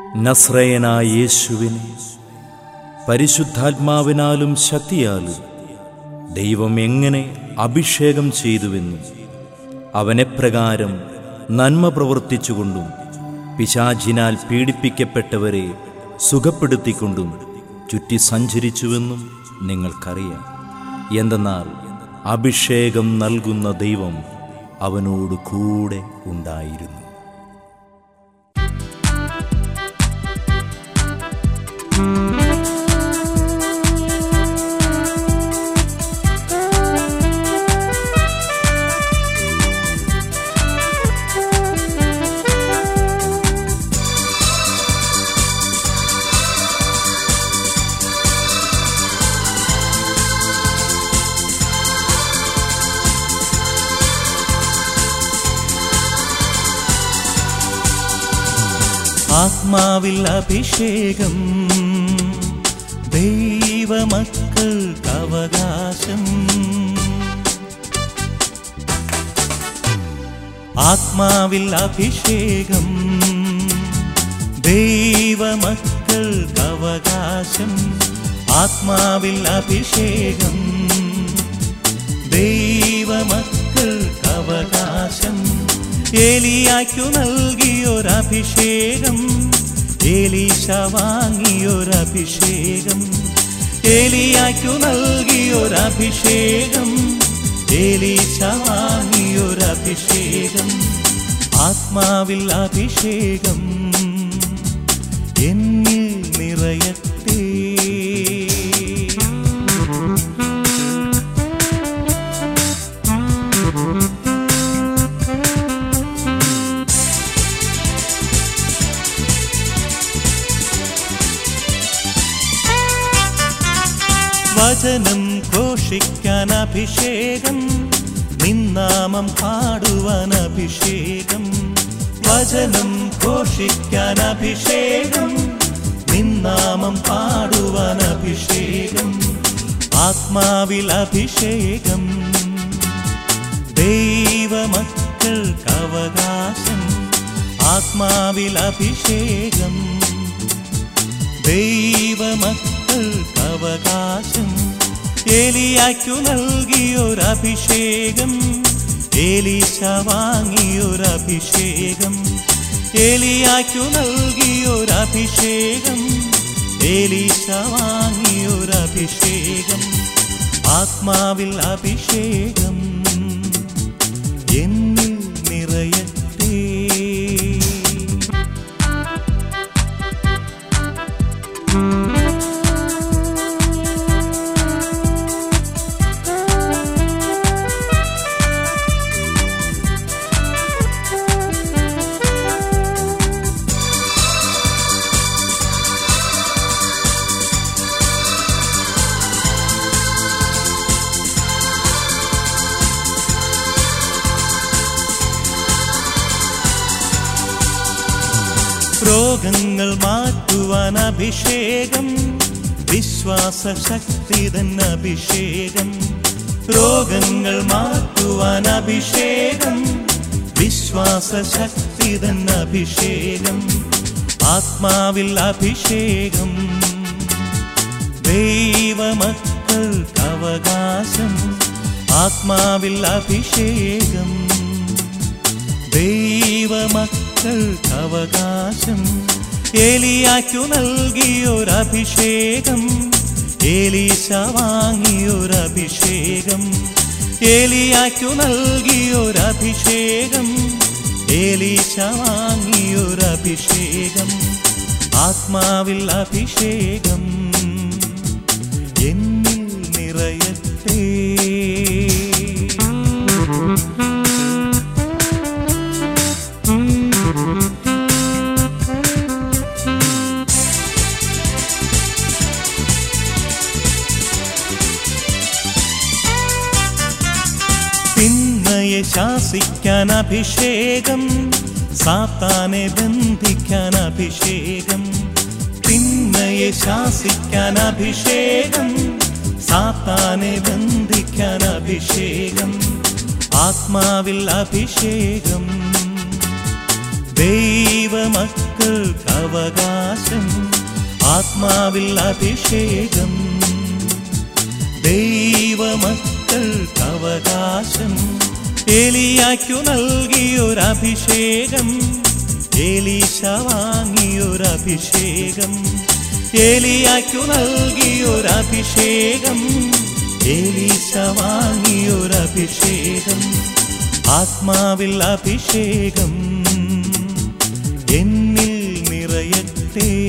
നസ്രയനായ യേശുവിനെ പരിശുദ്ധാത്മാവിനാലും ശക്തിയാലും ദൈവം എങ്ങനെ അഭിഷേകം ചെയ്തുവെന്നും അവനെപ്രകാരം നന്മ പ്രവർത്തിച്ചുകൊണ്ടും പിശാചിനാൽ പീഡിപ്പിക്കപ്പെട്ടവരെ സുഖപ്പെടുത്തിക്കൊണ്ടും ചുറ്റി സഞ്ചരിച്ചുവെന്നും നിങ്ങൾക്കറിയാം എന്തെന്നാൽ അഭിഷേകം നൽകുന്ന ദൈവം അവനോട് കൂടെ ഉണ്ടായിരുന്നു ആത്മാവിൽ അഭിഷേകം ദൈവമക്കൾക്ക് അവകാശം ആത്മാവിൽ അഭിഷേകം ദൈവമക്കൾക്ക് അവകാശം ആത്മാവിൽ അഭിഷേകം ദൈവമക്കൾക്ക് അവകാശം ഏലിയായ്ക്കു നൽകിയൊരഭിഷേകം ഏലീശ വാങ്ങിയൊരഭിഷേകം ഏലിയായ്ക്കു നൽകിയൊരഭിഷേകം ഏലീശ വാങ്ങിയൊരഭിഷേകം ആത്മാവിൽ അഭിഷേകം എന്നിൽ നിറയത്തേ വചനം ഘോഷിക്കാൻ അഭിഷേകം നിന്നാമം പാടുവാൻ അഭിഷേകം വചനം ഘോഷിക്കാൻ അഭിഷേകം നിന്നാമം പാടുവാൻ അഭിഷേകം ആത്മാവിൽ അഭിഷേകം ദൈവമക്കൾക്ക് അവകാശം ആത്മാവിൽ അഭിഷേകം ദൈവമക്കൾക്ക് അവകാശം ഏലിയായ്ക്കു നൽകിയൊരഭിഷേകം ഏലീശ വാങ്ങിയൊരഭിഷേകം ഏലിയായ്ക്കു നൽകിയൊരഭിഷേകം ഏലീശ വാങ്ങിയൊരഭിഷേകം ആത്മാവിൽ അഭിഷേകം എന്നിൽ നിറയത്തേ രോഗങ്ങൾ മാറ്റുവാൻ അഭിഷേകം വിശ്വാസ ശക്തി തന്നെ അഭിഷേകം രോഗങ്ങൾ മാറ്റുവാൻ അഭിഷേകം വിശ്വാസ ശക്തി തന്നെ അഭിഷേകം ആത്മാവിൽ അഭിഷേകം ദൈവമക്കൾക്ക് അവകാശം ആത്മാവിൽ അഭിഷേകം ദൈവമക്കൾക്ക് അവകാശം ഏലിയായ്ക്കു നൽകിയൊരഭിഷേകം ഏലീശ വാങ്ങിയൊരഭിഷേകം ഏലിയായ്ക്കു നൽകിയൊരഭിഷേകം ഏലീശ വാങ്ങിയൊരഭിഷേകം ആത്മാവിൽ അഭിഷേകം എന്നിൽ നിറയത്തേ തിന്മയെ ശാസിക്കാൻ അഭിഷേകം സാത്താനെ ബന്ധിക്കാൻ അഭിഷേകം തിന്മയെ ശാസിക്കാൻ അഭിഷേകം സാത്താനെ ബന്ധിക്കാൻ അഭിഷേകം ആത്മാവിൽ അഭിഷേകം ദൈവമക്കൾ ദൈവമക്കൾക്ക് അവകാശം ആത്മാവിൽ അഭിഷേകം ദൈവമക്കൾക്ക് അവകാശം ഏലിയാക്കു നൽകിയൊരഭിഷേകം ഏലീശ വാങ്ങിയൊരഭിഷേകം ഏലിയാക്കു നൽകിയൊരഭിഷേകം ഏലീശ വാങ്ങിയൊരഭിഷേകം ആത്മാവിൽ അഭിഷേകം എന്നിൽ നിറയട്ടെ